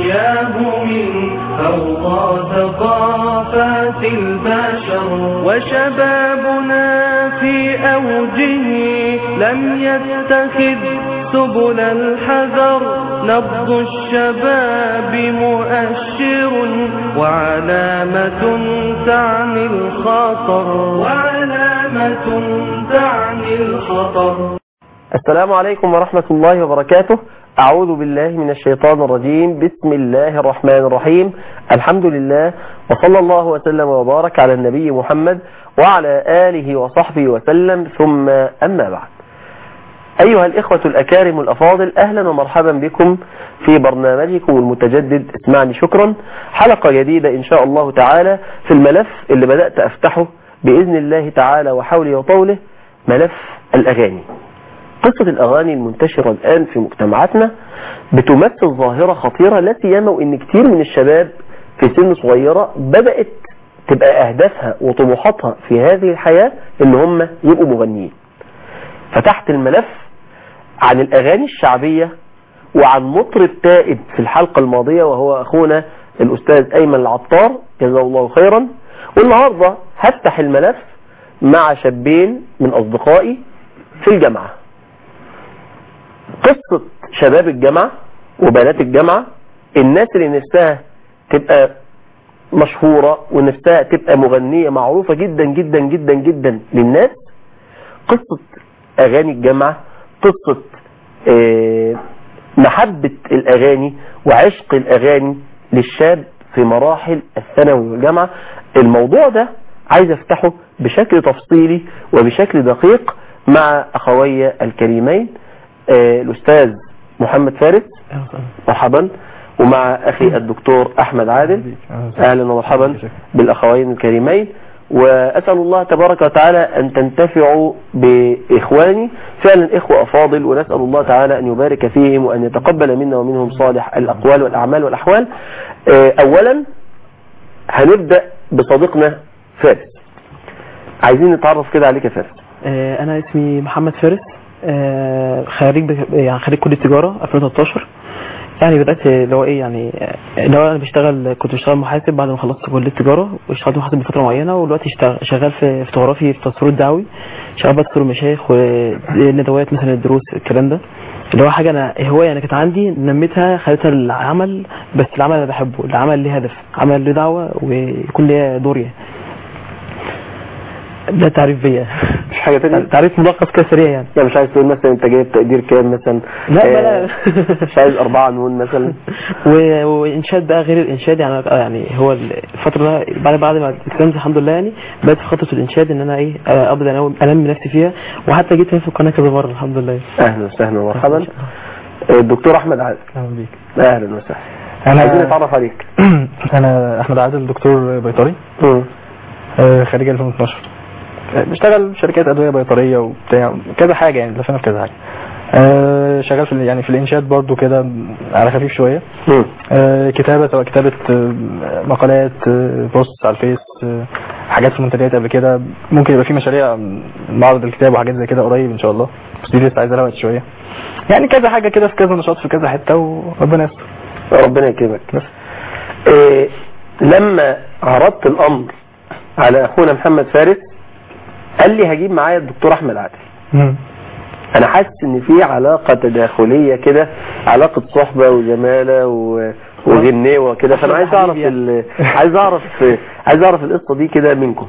إياه من فوضى ثقافات البشر وشبابنا في أوجه لم يتخذ سبل الحذر نبض الشباب مؤشر وعلامة تعني الخطر وعلامة تعني الخطر السلام عليكم ورحمة الله وبركاته أعوذ بالله من الشيطان الرجيم بسم الله الرحمن الرحيم الحمد لله وصلى الله وسلم وبارك على النبي محمد وعلى آله وصحبه وسلم ثم أما بعد أيها الإخوة الأكارم الأفاضل أهلا ومرحبا بكم في برنامجكم المتجدد اسمعني شكرا حلقة جديدة إن شاء الله تعالى في الملف اللي بدأت أفتحه بإذن الله تعالى وحوله وطوله ملف الأغاني قصة الأغاني المنتشرة الآن في مجتمعاتنا بتمثل ظاهرة خطيرة لا سيما وإن كتير من الشباب في سن صغيرة بدأت تبقى أهدافها وطموحاتها في هذه الحياة إن هم يبقوا مغنيين فتحت الملف عن الأغاني الشعبية وعن مطرب تائب في الحلقة الماضية وهو أخونا الأستاذ أيمن العطار جزاه الله خيرا والنهاردة هفتح الملف مع شابين من أصدقائي في الجامعة قصة شباب الجامعة وبنات الجامعة الناس اللي نفسها تبقى مشهورة ونفسها تبقى مغنية معروفة جدا جدا جدا جدا للناس قصة أغاني الجامعة قصة آه، محبة الأغاني وعشق الأغاني للشاب في مراحل الثانوي والجامعة الموضوع ده عايز افتحه بشكل تفصيلي وبشكل دقيق مع أخوي الكريمين آه، الأستاذ محمد فارس مرحبا ومع أخي الدكتور أحمد عادل أهلا ومرحبا بالأخوين الكريمين وأسأل الله تبارك وتعالى أن تنتفعوا بإخواني فعلا إخوة أفاضل ونسأل الله تعالى أن يبارك فيهم وأن يتقبل منا ومنهم صالح الأقوال والأعمال والأحوال آه، أولا هنبدأ بصديقنا فارس عايزين نتعرف كده عليك يا فارس آه، انا اسمي محمد فارس آه، خريج بك- يعني خريج كليه تجاره 2013 يعني بدات اللي هو ايه يعني آه، اللي هو انا بشتغل كنت بشتغل محاسب بعد ما خلصت كليه تجاره واشتغلت محاسب لفتره معينه ودلوقتي اشتغل- شغال في فوتوغرافي في التصوير الدعوي شغال بذكر المشايخ والندوات مثلا الدروس الكلام ده اللي هو حاجه انا هوايه انا كانت عندي نميتها خليتها العمل بس العمل اللي بحبه العمل ليه هدف عمل ليه دعوه ويكون ليه دور يعني ده تعريف بيا مش حاجة تانية تعريف ملخص كده سريع يعني لا مش عايز تقول مثلا انت جايب تقدير كام مثلا لا آه، بلا مش عايز أربعة نون مثلا و- وانشاد بقى غير الانشاد يعني أنا- يعني هو الفتره دي بعد بعد ما اتكلمت الحمد لله يعني بقيت في خطه الانشاد ان انا ايه آه، ابدا أنوي- انمي نفسي فيها وحتى جيت هنا في القناه كذا مره الحمد لله أهلا وسهلا ومرحبا آه، الدكتور أحمد عادل اهلا بيك أهلا وسهلا أنا- عايزين نتعرف عليك انا احمد عادل دكتور بيطري مم. آه، خريج 2012 آه، بشتغل في شركات ادويه بيطريه وبتاع كذا حاجه يعني لفينا في كذا حاجه آه، شغال في ال- يعني في الانشاد برضو كده على خفيف شويه مم. آه، كتابه سواء كتابه آه، مقالات آه، بوست على الفيس آه، حاجات في المنتديات قبل كده ممكن يبقى في مشاريع معرض الكتاب وحاجات زي كده قريب ان شاء الله بس دي لسه عايزه لها وقت شويه يعني كذا حاجه كده في كذا نشاط في كذا حته وربنا يستر ربنا يكرمك إيه لما عرضت الأمر على أخونا محمد فارس قال لي هجيب معايا الدكتور أحمد عادل مم. أنا حاسس إن في علاقة تداخلية كده علاقة صحبة وزمالة و... وغنيوة كده فأنا عايز أعرف ال... عايز أعرف عايز أعرف القصة دي كده منكم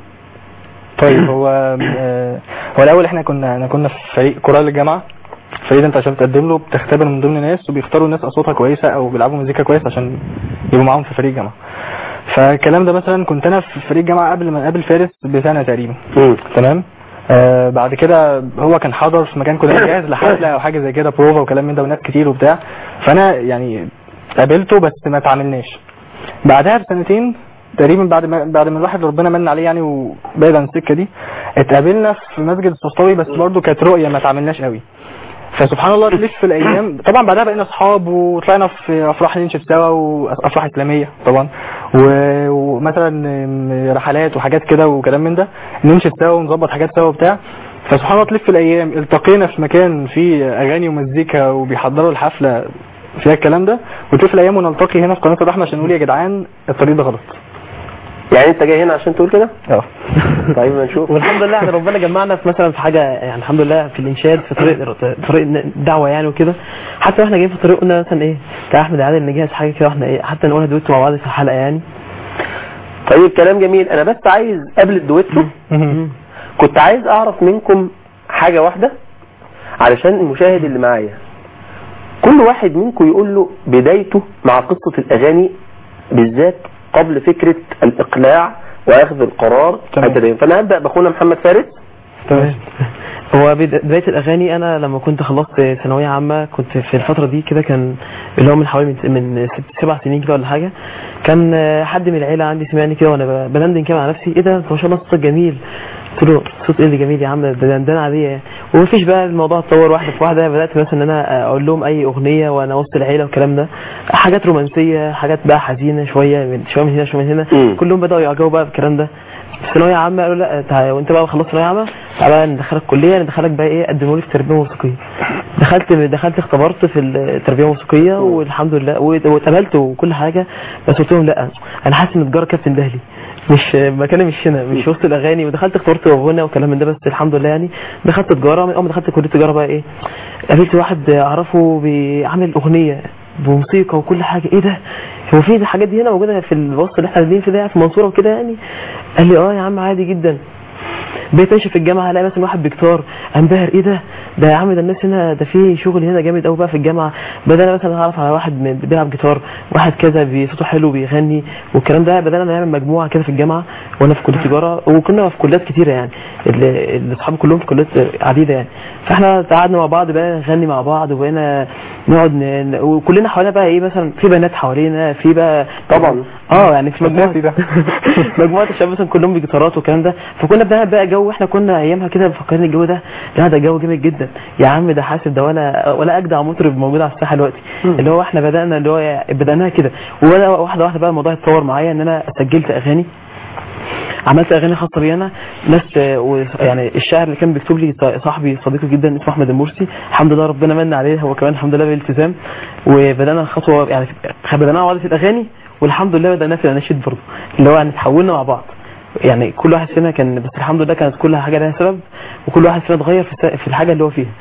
طيب هو آه، هو الاول احنا كنا احنا كنا في فريق كورال الجامعه الفريق ده انت عشان تقدم له بتختبر من ضمن ناس وبيختاروا ناس اصواتها كويسه او بيلعبوا مزيكا كويس عشان يبقوا معاهم في فريق الجامعه فالكلام ده مثلا كنت انا في فريق الجامعه قبل ما اقابل فارس بسنه تقريبا مم. تمام آه بعد كده هو كان حاضر في مكان كنا بنجهز لحفله او حاجه زي كده بروفا وكلام من ده وناس كتير وبتاع فانا يعني قابلته بس ما تعاملناش بعدها بسنتين تقريبا بعد ما بعد ما الواحد ربنا من عليه يعني وبعد عن السكه دي اتقابلنا في مسجد السوستوي بس برضه كانت رؤيه ما تعاملناش قوي فسبحان الله تلف في الايام طبعا بعدها بقينا اصحاب وطلعنا في افراح ننشد سوا وافراح اسلاميه طبعا و- ومثلا رحلات وحاجات كده وكلام من ده ننشد سوا ونظبط حاجات سوا وبتاع فسبحان الله تلف الايام التقينا في مكان فيه اغاني ومزيكا وبيحضروا الحفله فيها الكلام ده وتشوف الايام ونلتقي هنا في قناه الرحمه عشان نقول يا جدعان الطريق ده غلط يعني انت جاي هنا عشان تقول كده اه طيب ما نشوف والحمد لله يعني ربنا جمعنا في مثلا في حاجه يعني الحمد لله في الانشاد في طريق طريق الدعوه يعني وكده حتى واحنا جايين في الطريق قلنا مثلا ايه بتاع احمد عادل نجهز حاجه كده واحنا ايه حتى نقولها دويتو مع بعض في الحلقه يعني طيب كلام جميل انا بس عايز قبل الدويتو كنت عايز اعرف منكم حاجة واحدة علشان المشاهد اللي معايا كل واحد منكم يقول له بدايته مع قصة الاغاني بالذات قبل فكرة الاقلاع واخذ القرار تمام. التدين فانا هبدأ باخونا محمد فارس تمام هو بد- بدايه الاغاني انا لما كنت خلصت ثانويه عامه كنت في الفتره دي كده كان اللي هو من حوالي من, من ست سبع سنين كده ولا حاجه كان آه، حد من العيله عندي سمعني كده وانا ب- بندن كده مع نفسي ايه ده انت ما شاء الله صوتك جميل قلت له صوت ايه اللي جميل يا عم ده دندنه عاديه يعني. ومفيش بقى الموضوع اتطور واحده في واحده بدات مثلا ان انا اقول لهم اي اغنيه وانا وسط العيله والكلام ده حاجات رومانسيه حاجات بقى حزينه شويه من شويه من هنا شويه من هنا مم. كلهم بداوا يعجبوا بقى بالكلام ده في ثانويه عامه قالوا لا تعالى وانت بقى خلصت ثانويه عامه تعالى بقى ندخلك كليه ندخلك بقى ايه قدموا لي في تربيه موسيقيه دخلت دخلت اختبرت في التربيه الموسيقيه والحمد لله واتقبلت وكل حاجه بس قلت لهم لا انا حاسس ان تجاره كابتن دهلي مش مكاني مش هنا مش وسط الاغاني ودخلت اختبرت غنى وكلام من ده بس الحمد لله يعني دخلت تجاره من اول ما دخلت كليه تجاره بقى ايه قابلت واحد اعرفه بيعمل اغنيه بموسيقى وكل حاجه ايه ده هو في الحاجات دي هنا موجوده في الوسط اللي احنا قاعدين فيه ده في المنصوره وكده يعني قال لي اه يا عم عادي جدا بقيت ماشي في الجامعه الاقي مثلا واحد بجيتار انبهر ايه ده ده يا عم ده الناس هنا ده في شغل هنا جامد قوي بقى في الجامعه بدأنا مثلا اعرف على واحد من- بيلعب جيتار واحد كذا بي- صوته حلو بيغني والكلام ده بدأنا نعمل مجموعه كده في الجامعه وانا في كليه تجاره وكنا في كليات كتيره يعني اللي اللي اصحابي كلهم في كليات عديده يعني فاحنا قعدنا مع بعض بقى نغني مع بعض وبقينا نقعد ن... ن- وكلنا حوالينا بقى ايه مثلا في بنات حوالينا في بقى طبعا. اه يعني في مجموعه أساسي ده. مجموعه الشباب مثلا كلهم بجيتارات والكلام ده فكنا بنعمل بقى جو احنا كنا ايامها كده مفكرين الجو ده لا ده جو جامد جدا يا عم ده حاسب ده ولا ولا اجدع مطرب موجود على الساحه دلوقتي اللي هو احنا بدانا اللي هو بداناها كده ولا واحده واحده بقى الموضوع اتطور معايا ان انا سجلت اغاني عملت اغاني خاصه بي انا ناس آه، و- يعني الشاعر اللي كان بيكتب لي ص- صاحبي صديقي جدا اسمه احمد المرسي الحمد لله ربنا من عليه هو كمان الحمد لله بالالتزام وبدانا خطوه يعني بدانا مع بعض في الاغاني والحمد لله بدانا في الاناشيد برضه اللي هو يعني تحولنا مع بعض يعني كل واحد فينا كان بس الحمد لله كانت كل حاجه لها سبب وكل واحد فينا اتغير في الس- في الحاجه اللي هو فيها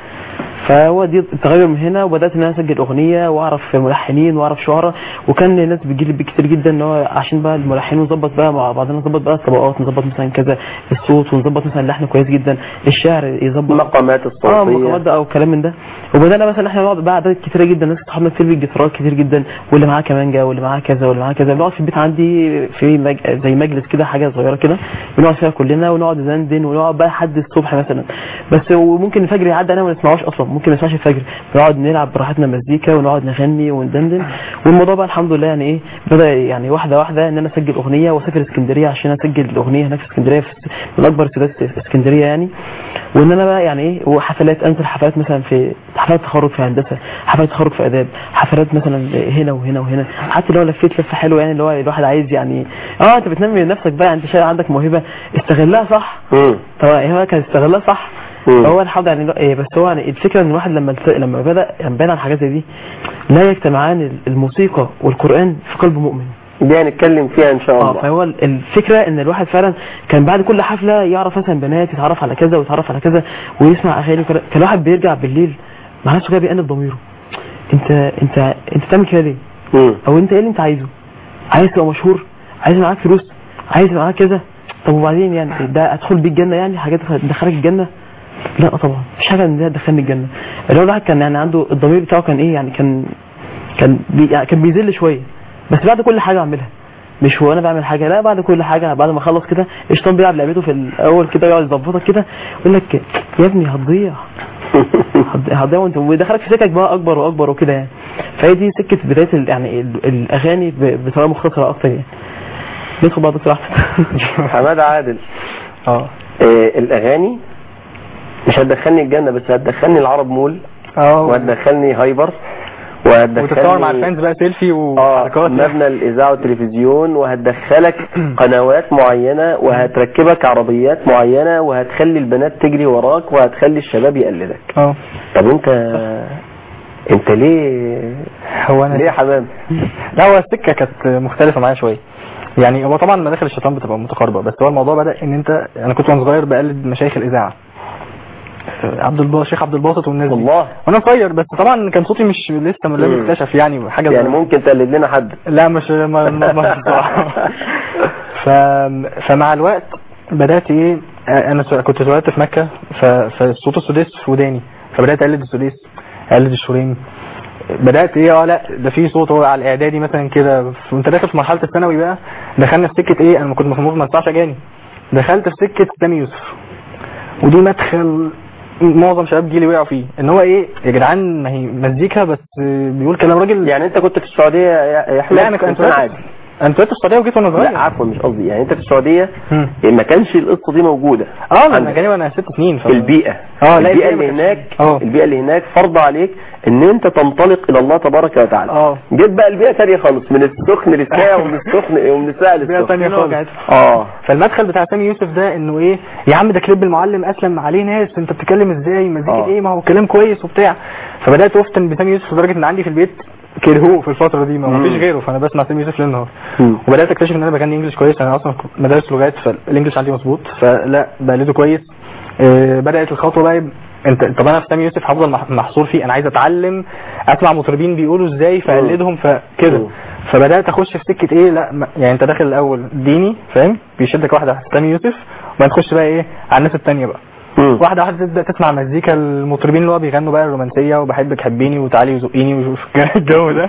فهو دي التغير من هنا وبدات ان انا اسجل اغنيه واعرف ملحنين واعرف شعراء وكان الناس بتجي لي كتير جدا ان هو عشان بقى الملحنين نظبط بقى مع بعضنا نظبط بقى الطبقات نظبط مثلا كذا الصوت ونظبط مثلا اللحن كويس جدا الشعر يظبط المقامات اه الصوتية مقامات بقى وكلام من ده وبدانا مثلا احنا نقعد بقى عدد كتيره جدا ناس صحابنا كتير بالجيتارات كتير جدا واللي معاه كمانجا واللي معاه كذا واللي معاه كذا بنقعد في البيت عندي في مج... زي مجلس كده حاجه صغيره كده بنقعد فيها كلنا ونقعد نزندن ونقعد بقى لحد الصبح مثلا بس وممكن الفجر يعدي انا ما نسمعوش اصلا ممكن ما نسمعش الفجر بنقعد نلعب براحتنا مزيكا ونقعد نغني وندندن والموضوع بقى الحمد لله يعني ايه بدا يعني واحده واحده ان انا اسجل اغنيه واسافر اسكندريه عشان اسجل الاغنيه هناك في اسكندريه في من اكبر استوديوهات في اسكندريه يعني وان انا بقى يعني ايه وحفلات انزل حفلات مثلا في حفلات تخرج في هندسه حفلات تخرج في اداب حفلات مثلا هنا وهنا وهنا حتى لو لفيت لفه حلوه يعني اللي هو الواحد عايز يعني اه انت بتنمي نفسك بقى انت شايف عندك موهبه استغلها صح مم. طبعا هي كان استغلها صح مم. هو الحمد يعني لا- إيه بس هو يعني الفكره ان الواحد لما الت- لما بدا يعني بان عن حاجات زي دي لا يجتمعان الموسيقى والقران في قلب مؤمن دي هنتكلم فيها ان شاء اه الله فهو ال- الفكره ان الواحد فعلا كان بعد كل حفله يعرف مثلا بنات يتعرف على كذا ويتعرف على كذا ويسمع اغاني وكذا كان الواحد بيرجع بالليل مع نفسه كده بيأنب ضميره انت انت انت بتعمل كده ليه؟ مم. او انت ايه اللي انت عايزه؟ عايز تبقى مشهور؟ عايز يبقى معاك فلوس؟ عايز يبقى معاك كذا؟ طب وبعدين يعني ده ادخل بيه الجنه يعني حاجات تدخلك الجنه؟ لا طبعا مفيش حاجه ان ده تدخلني الجنه اللي هو الواحد كان يعني عنده الضمير بتاعه كان ايه يعني كان كان بي يعني كان بيذل شويه بس بعد كل حاجه اعملها مش هو انا بعمل حاجه لا بعد كل حاجه بعد ما اخلص كده الشيطان بيلعب لعبته في الاول كده يقعد يظبطك كده يقول لك يا ابني هتضيع هت- هتضيع وانت ويدخلك في سكك بقى اكبر واكبر وكده يعني فهي دي سكه بدايه ال- يعني ال- الاغاني ب- بطريقه مختصره اكتر يعني ندخل بقى دكتور احمد حماد عادل اه آه الاغاني مش هتدخلني الجنة بس هتدخلني العرب مول اه وهتدخلني هايبر وتتصور مع وهتدخلني الفانز بقى سيلفي اه وحركات مبنى الاذاعه والتلفزيون وهتدخلك قنوات معينه وهتركبك عربيات معينه وهتخلي البنات تجري وراك وهتخلي الشباب يقلدك اه طب انت انت ليه هو انا ليه يا حمام لا هو السكه كانت مختلفه معايا شويه يعني هو طبعا مداخل الشيطان بتبقى متقاربه بس هو الموضوع بدا ان انت انا كنت وانا صغير بقلد مشايخ الاذاعه عبد الباسط شيخ عبد الباسط والناس دي والله وانا صغير بس طبعا كان صوتي مش لسه لم مم. يكتشف يعني حاجه يعني زي- ممكن تقلد لنا حد لا مش ما ما ما بصراحة. ف فمع الوقت بدات ايه انا س- كنت اتولدت في مكه ف... فصوت السديس في وداني فبدات اقلد السديس اقلد الشورين بدات ايه اه لا ده في صوت هو على الاعدادي مثلا كده وانت داخل في مرحله الثانوي بقى دخلنا في سكه ايه انا كنت مخموف ما اسمعش اجاني دخلت في سكه سامي يوسف ودي مدخل معظم شباب جيلي وقعوا فيه ان هو ايه يا جدعان ما هي مزيكا بس بيقول كلام راجل يعني انت كنت في السعوديه يا يا احمد لا انا كنت إنسان عادي انا اتولدت في السعوديه وجيت وانا صغير لا عفوا مش قصدي يعني انت في السعوديه مم. ما كانش القصه دي موجوده اه انا عندك. جاني وانا ست سنين ف... البيئة اه لا البيئة البيئة ما اللي كانتش- هناك اه. البيئة اللي هناك فرض عليك ان انت تنطلق الى الله تبارك وتعالى اه. جيت بقى البيئة تانية خالص من السخن للساعة ومن السخن ومن الساعة بيئة للسخن تانية خالص اه فالمدخل بتاع سامي يوسف ده انه ايه يا عم ده كليب المعلم اسلم عليه ناس انت بتتكلم ازاي مزيكا اه. ايه ما هو كلام كويس وبتاع فبدات افتن بسامي يوسف لدرجه ان عندي في البيت كرهوه في الفتره دي ما مم. فيش غيره فانا بسمع سامي يوسف ليل نهار مم. وبدات اكتشف ان انا بغني انجلش كويس انا اصلا كنت مدارس لغات فالانجلش عندي مظبوط فلا بقلده كويس آه، بدات الخطوه بقى يب- انت طب انا في سامي يوسف هفضل مح- محصور فيه انا عايز اتعلم اسمع مطربين بيقولوا ازاي فاقلدهم فكده مم. فبدات اخش في سكه ايه لا ما- يعني انت داخل الاول ديني فاهم بيشدك واحده سامي يوسف وبعدين تخش بقى ايه على الناس التانية بقى مم. واحده واحده تبدا تسمع مزيكا المطربين اللي هو بيغنوا بقى الرومانسيه وبحبك حبيني وتعالي وزقيني وشوف الجو ده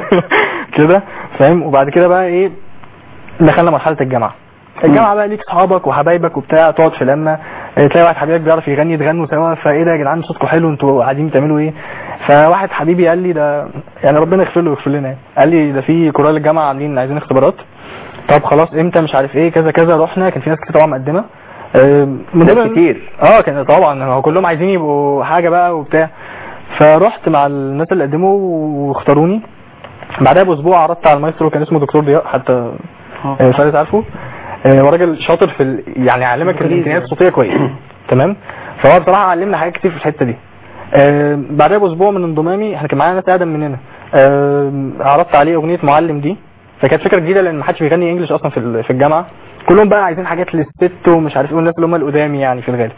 كده فاهم وبعد كده بقى ايه دخلنا مرحله الجامعه الجامعه بقى ليك اصحابك وحبايبك وبتاع تقعد في لما آه، تلاقي واحد حبيبك بيعرف يغني تغنوا سوا فايه ده يا جدعان صوتكم حلو انتوا قاعدين بتعملوا ايه فواحد حبيبي قال لي ده يعني ربنا يغفر له ويغفر لنا يعني. قال لي ده في كورال الجامعه عاملين عايزين اختبارات طب خلاص امتى مش عارف ايه كذا كذا رحنا كان في ناس كتير طبعا مقدمه آه، من ناس ضمن- كتير. اه كان طبعا هو كلهم عايزين يبقوا حاجه بقى وبتاع فرحت مع الناس اللي قدموا واختاروني بعدها باسبوع عرضت على المايسترو كان اسمه دكتور ضياء حتى آه، فارس عارفه آه، هو راجل شاطر في ال... يعني علمك الامكانيات الصوتيه كويس تمام فهو بصراحه علمنا حاجات كتير في الحته دي آه، بعدها باسبوع من انضمامي احنا كان معانا ناس اقدم مننا آه، عرضت عليه اغنيه معلم دي فكانت فكره جديده لان ما حدش بيغني انجلش اصلا في ال- في الجامعه كلهم بقى عايزين حاجات للست ومش عارف ايه والناس اللي هم القدامي يعني في الغالب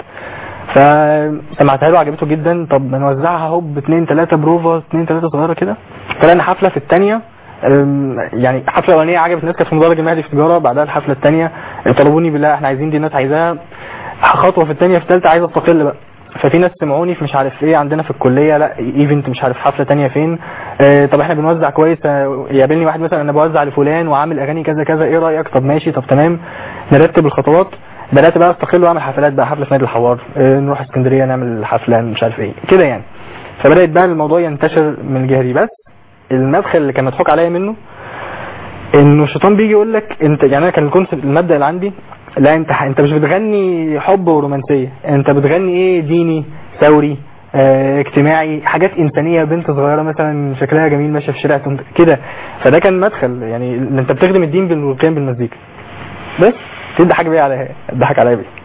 فسمعتها له عجبته جدا طب ما نوزعها هوب اتنين تلاته بروفا اتنين تلاته صغيره كده طلعنا حفله في الثانيه يعني الحفله الاولانيه عجبت الناس كانت في مدرج المهدي في تجاره بعدها الحفله الثانيه طلبوني بالله احنا عايزين دي الناس عايزاها خطوه في الثانيه في الثالثه عايز استقل بقى ففي ناس سمعوني في مش عارف ايه عندنا في الكليه لا ايفنت مش عارف حفله تانية فين اه طب احنا بنوزع كويس اه، يقابلني واحد مثلا انا بوزع لفلان وعامل اغاني كذا كذا ايه رايك طب ماشي طب تمام نرتب الخطوات بدات بقى استقل واعمل حفلات بقى حفله في نادي الحوار اه، نروح اسكندريه نعمل حفله مش عارف ايه كده يعني فبدات بقى الموضوع ينتشر من الجهه دي بس المدخل اللي كان مضحوك عليا منه انه الشيطان بيجي يقول لك انت يعني انا كان الكونسيبت المبدا اللي عندي لا انت انت مش بتغني حب ورومانسيه انت بتغني ايه ديني ثوري اه اجتماعي حاجات انسانيه بنت صغيره مثلا شكلها جميل ماشيه في الشارع تنت- كده فده كان مدخل يعني ان انت بتخدم الدين بالقيام بالمزيكا بس تدي حاجه بيه عليها ضحك عليا بيه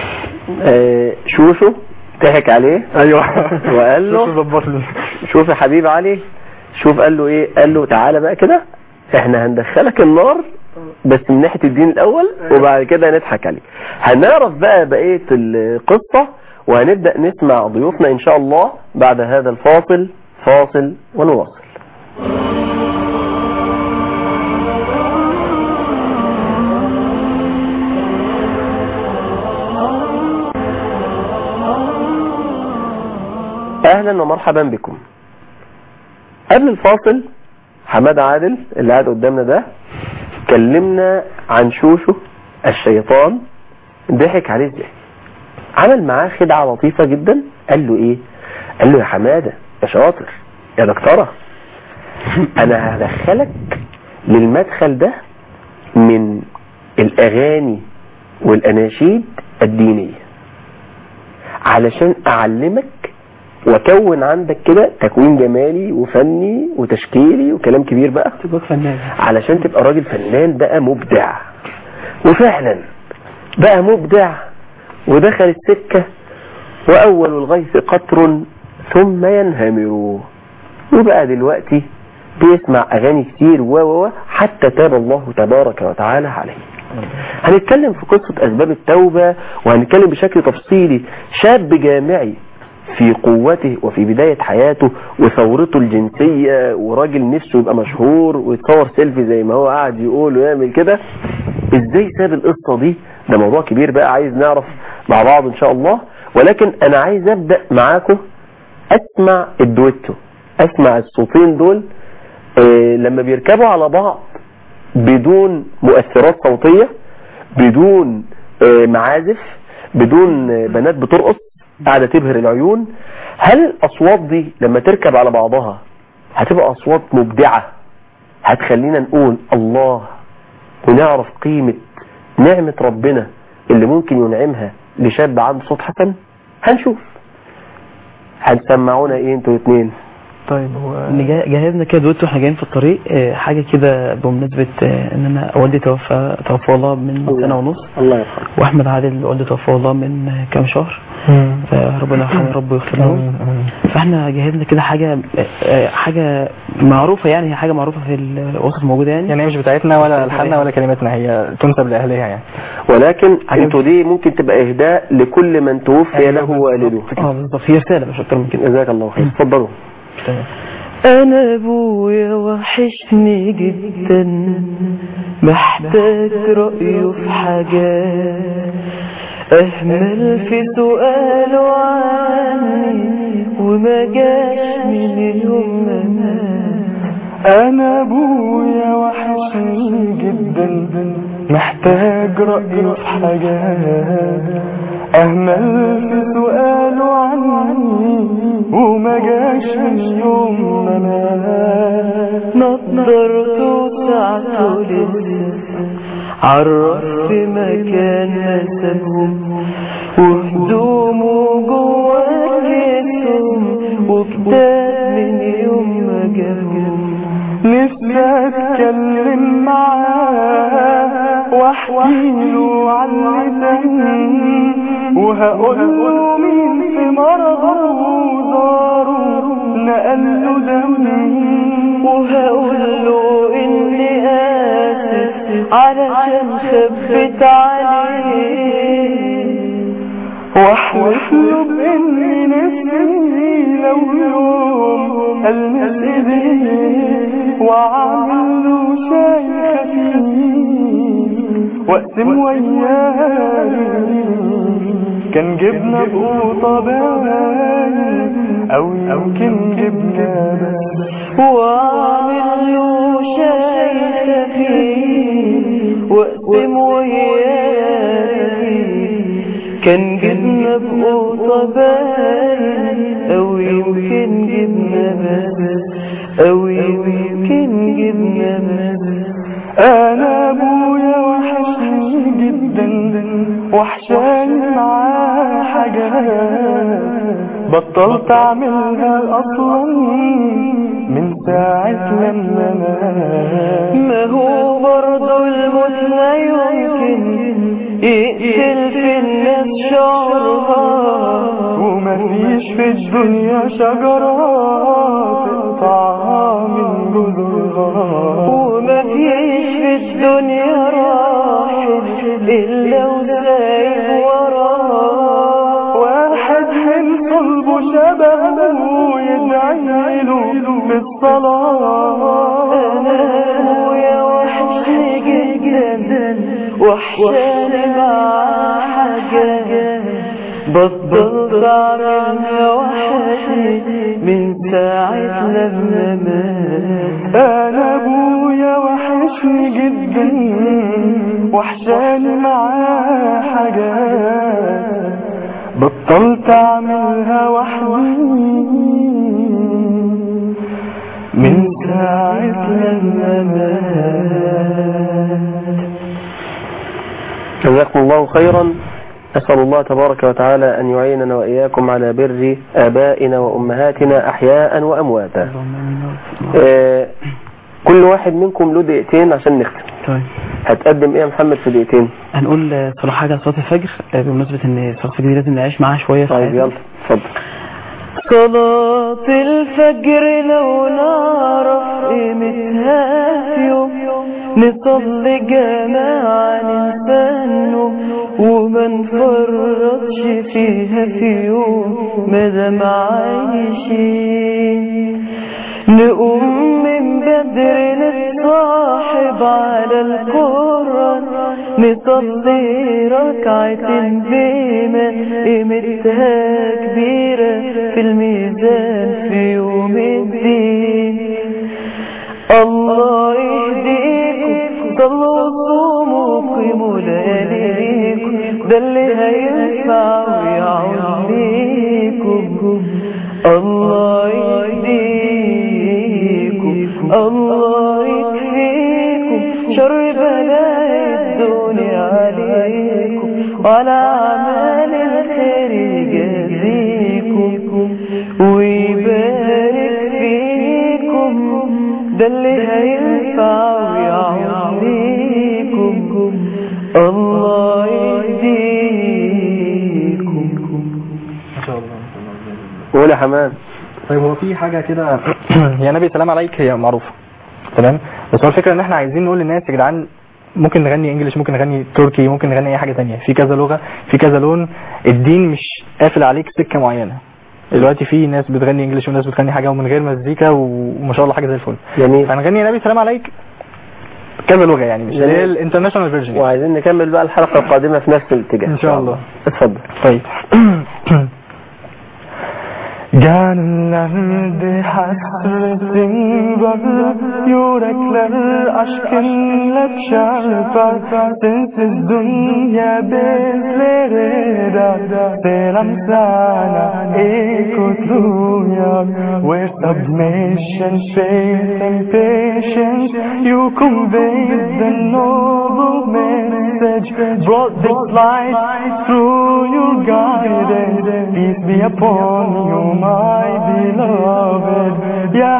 آه، شوشو ضحك عليه ايوه وقال له ظبط لي شوف يا حبيب علي شوف قال له ايه قال له تعالى بقى كده احنا هندخلك النار بس من ناحية الدين الاول وبعد كده نضحك عليه هنعرف بقى بقية القصة وهنبدأ نسمع ضيوفنا ان شاء الله بعد هذا الفاصل فاصل ونواصل اهلا ومرحبا بكم قبل الفاصل حماد عادل اللي قاعد قدامنا ده كلمنا عن شوشو الشيطان ضحك عليه ازاي عمل معاه خدعة لطيفة جدا قال له ايه قال له يا حمادة يا شاطر يا دكتورة انا هدخلك للمدخل ده من الاغاني والاناشيد الدينية علشان اعلمك واكون عندك كده تكوين جمالي وفني وتشكيلي وكلام كبير بقى تبقى فنان علشان تبقى راجل فنان بقى مبدع وفعلا بقى مبدع ودخل السكة وأول الغيث قطر ثم ينهمر وبقى دلوقتي بيسمع اغاني كتير و و و حتى تاب الله تبارك وتعالى عليه هنتكلم في قصة اسباب التوبة وهنتكلم بشكل تفصيلي شاب جامعي في قوته وفي بداية حياته وثورته الجنسية وراجل نفسه يبقى مشهور ويتصور سيلفي زي ما هو قاعد يقول ويعمل كده ازاي ساب القصة دي ده موضوع كبير بقى عايز نعرف مع بعض ان شاء الله ولكن انا عايز ابدأ معاكم اسمع الدويتو اسمع الصوتين دول آه، لما بيركبوا على بعض بدون مؤثرات صوتية بدون آه، معازف بدون آه، بنات بترقص قاعدة تبهر العيون هل الأصوات دي لما تركب على بعضها هتبقى أصوات مبدعة هتخلينا نقول الله ونعرف قيمة نعمة ربنا اللي ممكن ينعمها لشاب عنده صوت حسن هنشوف هتسمعونا ايه انتوا اتنين طيب هو إن جا- جهزنا كده دوت واحنا جايين في الطريق آه، حاجه كده بمناسبه آه، ان انا والدي توفى توفى الله من الله. سنه ونص الله يرحمه واحمد عادل والدي توفى الله من آه، كام شهر فربنا يرحمه يا رب ويغفر له فاحنا جهزنا كده حاجه آه، آه، حاجه معروفه يعني هي حاجه معروفه في الوسط الموجوده يعني يعني هي مش بتاعتنا ولا الحاننا ولا كلماتنا هي تنسب لاهلها يعني ولكن عجب. انتوا دي ممكن تبقى اهداء لكل من توفي أيوة له بالظبط. والده اه بالظبط هي رساله مش اكتر من كده جزاك الله خير اتفضلوا تمام انا ابويا وحشني جدا محتاج رأيه في حاجات اهمل في سؤاله عني وما جاش من يوم ما مات انا ابويا وحشني جدا محتاج رأيه في حاجات اهمل في سؤاله عني وما جاش من يوم ما مات نضرته ساعته لسه عرف في مكان ما سابهم وهدومه جوا جسمهم وكتاب من يوم ما جابهم نفسي اتكلم معاه واحكي له عن لسان وهقول له مين في مرضه وزاره نقل له دم وهقول له اني اسف علشان خبت عليه واحلف له باني نفسي لو يوم المس ايديه واعمل له شاي خفيف واقسم وياه كان جبنه بقوطه باين او يمكن جبنه بس واعمل له شاي خفيف واقسم وياي كان جبنة بقوطة باين أو يمكن جبنة بس أو يمكن جبنة بس انا ابويا وحشني جدا وحشاني معاه حاجات بطلت اعملها اصلا من ساعة لما مات ما هو برضو الموت لا يمكن يقتل في الناس شعرها ومفيش في الدنيا شجرة تقطعها من جذورها ومفيش في الدنيا راحل إلا وسايب وراه واحد من صلبه شبهه يدعي له بالصلاة أنا أبويا وحشني جدا وحشاني مع حاجة بطلت أعملها وحشني من ساعة لما مات انا ابويا وحشني جدا وحشاني معاه حاجات بطلت اعملها وحدي من ساعة لما مات جزاكم الله خيرا أسأل الله تبارك وتعالى أن يعيننا وإياكم على بر آبائنا وأمهاتنا أحياء وأمواتا آه، كل واحد منكم له دقيقتين عشان نختم طيب هتقدم إيه يا محمد في دقيقتين هنقول آه، صلاة حاجة صلاة الفجر آه، بمناسبة ان صلاة الفجر دي لازم نعيش معاها شوية في طيب حياتنا. يلا اتفضل صلاة الفجر لو نعرف قيمتها في يوم نصلي جماعة نستنوا وما نفرطش فيها في يوم مادام عايشين نقوم من بدر نتصاحب على القرآن نصلي ركعتين بما قيمتها كبيرة في الميزان في يوم الدين الله يهديكم صلوا وصوموا وقيموا لياليكم ده اللي هينفع ويعود ليكم الله يهديكم الله يكفيكم شر بلاء الدنيا عليكم وعلى أعمال الخير يجازيكم ويبارك فيكم ده اللي هينفع ويعود ليكم الله يهديكم ما شاء الله قول يا حمام طيب هو في حاجة كده يا نبي سلام عليك هي معروفة تمام بس هو الفكرة ان احنا عايزين نقول للناس يا جدعان ممكن نغني انجليش ممكن نغني تركي ممكن نغني اي حاجة تانية في كذا لغة في كذا لون الدين مش قافل عليك سكة معينة دلوقتي في ناس بتغني انجليش وناس بتغني حاجة ومن غير مزيكا وما شاء الله حاجة زي الفل جميل فهنغني يا نبي سلام عليك كذا لغة يعني مش جميل. اللي هي الانترناشونال فيرجن وعايزين نكمل بقى الحلقة القادمة في نفس الاتجاه إن شاء الله. اتفضل طيب Gönüllerde hasretin var Yürekler aşkınla çarpar Sensiz dünya bezlere dar Selam sana ey kutlu yar Where submission, faith and patience You convey the noble message Brought this light through your guidance Peace be upon you my beloved Ya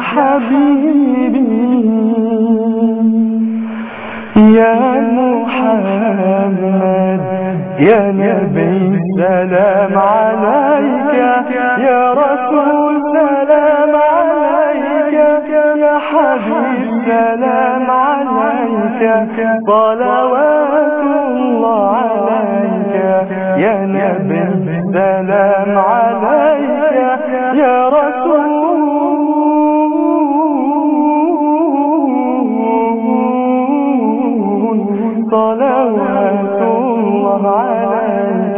Habibi Ya Muhammad Ya Nabi salam alayka Ya Rasul salam alayka Ya Habib salam alayka Salawatullah alayka Ya Nabi salam alayka Ya Rasul صلوات الله عليك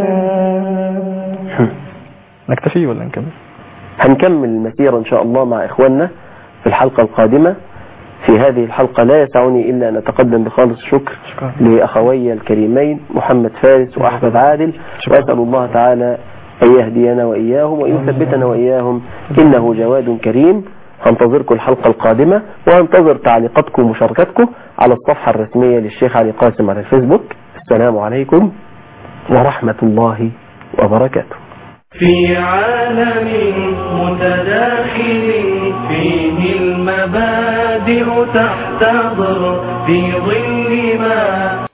نكتفي ولا نكمل هنكمل المسيرة إن شاء الله مع إخواننا في الحلقة القادمة في هذه الحلقة لا يسعني إلا أن أتقدم بخالص الشكر شكرا لأخوي الكريمين محمد فارس وأحمد عادل شكرا. وأسأل الله تعالى أن يهدينا وإياهم وأن يثبتنا وإياهم إنه جواد كريم هنتظركم الحلقة القادمة وهنتظر تعليقاتكم ومشاركاتكم على الصفحة الرسمية للشيخ علي قاسم على الفيسبوك السلام عليكم ورحمة الله وبركاته في عالم متداخل فيه المبادئ تحتضر في ظل ما